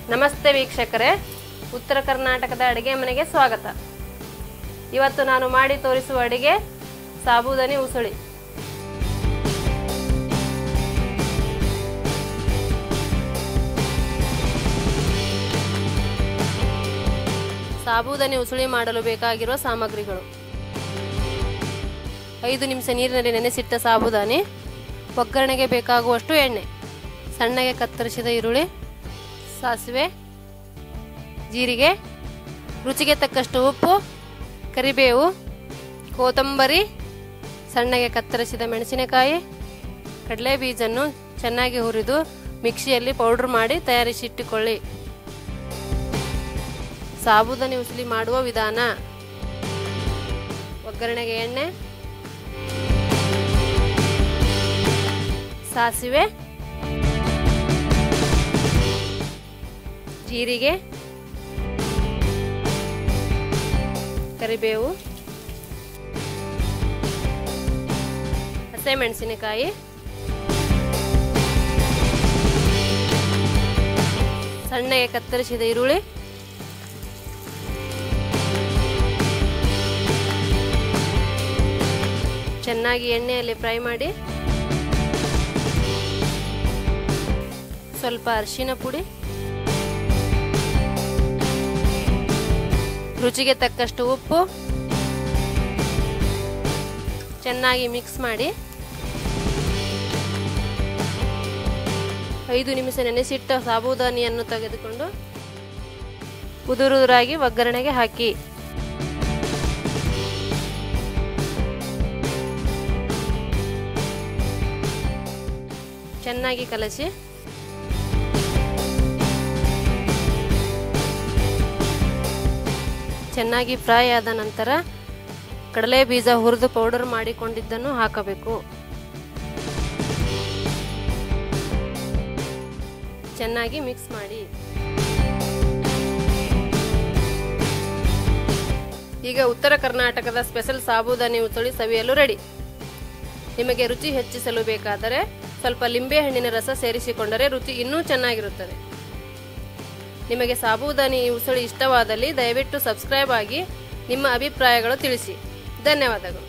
ನಮಸ್ತೆ ವೀಕ್ಷಕರೇ ಉತ್ತರ ಕರ್ನಾಟಕದ ಅಡುಗೆ ಮನೆಗೆ ಸ್ವಾಗತ ಇವತ್ತು ನಾನು ಮಾಡಿ ತೋರಿಸುವ ಅಡುಗೆ ಸಾಬೂದನಿ ಉಸುಳಿ ಸಾಬೂದನಿ ಉಸುಳಿ ಮಾಡಲು ಬೇಕಾಗಿರುವ ಸಾಮಗ್ರಿಗಳು ಐದು ನಿಮಿಷ ನೀರಿನಲ್ಲಿ ನೆನೆಸಿಟ್ಟ ಸಾಬೂದಾನಿ ಒಗ್ಗರಣೆಗೆ ಬೇಕಾಗುವಷ್ಟು ಎಣ್ಣೆ ಸಣ್ಣಗೆ ಕತ್ತರಿಸಿದ ಈರುಳ್ಳಿ ಸಾಸಿವೆ ಜೀರಿಗೆ ರುಚಿಗೆ ತಕ್ಕಷ್ಟು ಉಪ್ಪು ಕರಿಬೇವು ಕೊತ್ತಂಬರಿ ಸಣ್ಣಗೆ ಕತ್ತರಿಸಿದ ಮೆಣಸಿನಕಾಯಿ ಕಡಲೆ ಬೀಜನ್ನು ಚೆನ್ನಾಗಿ ಹುರಿದು ಮಿಕ್ಸಿಯಲ್ಲಿ ಪೌಡರ್ ಮಾಡಿ ತಯಾರಿಸಿಟ್ಟುಕೊಳ್ಳಿ ಸಾಬೂದನಿ ಉಸುಲಿ ಮಾಡುವ ವಿಧಾನ ಒಗ್ಗರಣೆಗೆ ಎಣ್ಣೆ ಸಾಸಿವೆ ಜೀರಿಗೆ ಕರಿಬೇವು ಹಸಿಮೆಣಸಿನಕಾಯಿ ಸಣ್ಣಗೆ ಕತ್ತರಿಸಿದ ಈರುಳ್ಳಿ ಚೆನ್ನಾಗಿ ಎಣ್ಣೆಯಲ್ಲಿ ಫ್ರೈ ಮಾಡಿ ಸ್ವಲ್ಪ ಅರಿಶಿನ ಪುಡಿ ರುಚಿಗೆ ತಕ್ಕಷ್ಟು ಉಪ್ಪು ಚೆನ್ನಾಗಿ ಮಿಕ್ಸ್ ಮಾಡಿ ಐದು ನಿಮಿಷ ನೆನೆಸಿಟ್ಟ ಸಾಬೂದಾನಿಯನ್ನು ತೆಗೆದುಕೊಂಡು ಉದುರುದುರಾಗಿ ಒಗ್ಗರಣೆಗೆ ಹಾಕಿ ಚೆನ್ನಾಗಿ ಕಲಸಿ ಚೆನ್ನಾಗಿ ಫ್ರೈ ಆದ ನಂತರ ಕಡಲೆ ಬೀಜ ಹುರಿದು ಪೌಡರ್ ಮಾಡಿಕೊಂಡಿದ್ದನ್ನು ಹಾಕಬೇಕು ಚೆನ್ನಾಗಿ ಮಿಕ್ಸ್ ಮಾಡಿ ಈಗ ಉತ್ತರ ಕರ್ನಾಟಕದ ಸ್ಪೆಷಲ್ ಸಾಬೂದಾನಿ ಉಸುಳಿ ಸವಿಯಲು ರೆಡಿ ನಿಮಗೆ ರುಚಿ ಹೆಚ್ಚಿಸಲು ಬೇಕಾದರೆ ಸ್ವಲ್ಪ ಲಿಂಬೆ ಹಣ್ಣಿನ ರಸ ಸೇರಿಸಿಕೊಂಡರೆ ರುಚಿ ಇನ್ನೂ ಚೆನ್ನಾಗಿರುತ್ತದೆ ನಿಮಗೆ ಸಾಬೂದಾನಿ ಈ ಉಸುಳಿ ಇಷ್ಟವಾದಲ್ಲಿ ದಯವಿಟ್ಟು ಸಬ್ಸ್ಕ್ರೈಬ್ ಆಗಿ ನಿಮ್ಮ ಅಭಿಪ್ರಾಯಗಳು ತಿಳಿಸಿ ಧನ್ಯವಾದಗಳು